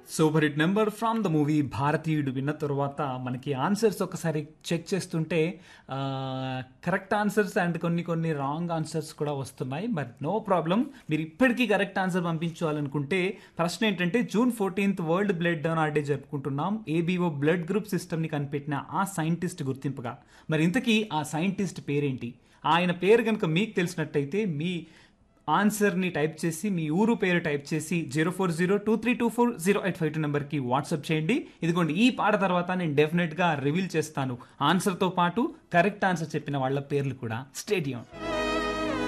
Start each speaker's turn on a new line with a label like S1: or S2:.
S1: super hit number from the movie Bharateeyudu విన్న తర్వాత మనకి ఆన్సర్స్ ఒకసారి చెక్ చేస్తుంటే కరెక్ట్ ఆన్సర్స్ అండ్ కొన్ని కొన్ని రాంగ్ ఆన్సర్స్ కూడా వస్తున్నాయి బట్ నో ప్రాబ్లం మీరు ఇప్పటికీ కరెక్ట్ ఆన్సర్ పంపించాలనుకుంటే ప్రశ్న ఏంటంటే June fourteenth world blood donor day జరుపుకుంటున్నాం ఏబీఓ బ్లడ్ గ్రూప్ సిస్టమ్ని కనిపెట్టిన ఆ సైంటిస్ట్ గుర్తింపుగా మరి ఇంతకీ ఆ సైంటిస్ట్ పేరేంటి ఆయన పేరు కనుక మీకు తెలిసినట్టయితే మీ ఆన్సర్ని టైప్ చేసి మీ ఊరు పేరు టైప్ చేసి zero four zero two three two four zero eight five two నెంబర్కి వాట్సాప్ చేయండి ఇదిగోండి ఈ పాట తర్వాత నేను డెఫినెట్గా రివీల్ చేస్తాను ఆన్సర్తో పాటు కరెక్ట్ ఆన్సర్ చెప్పిన వాళ్ళ పేర్లు కూడా స్టేడియం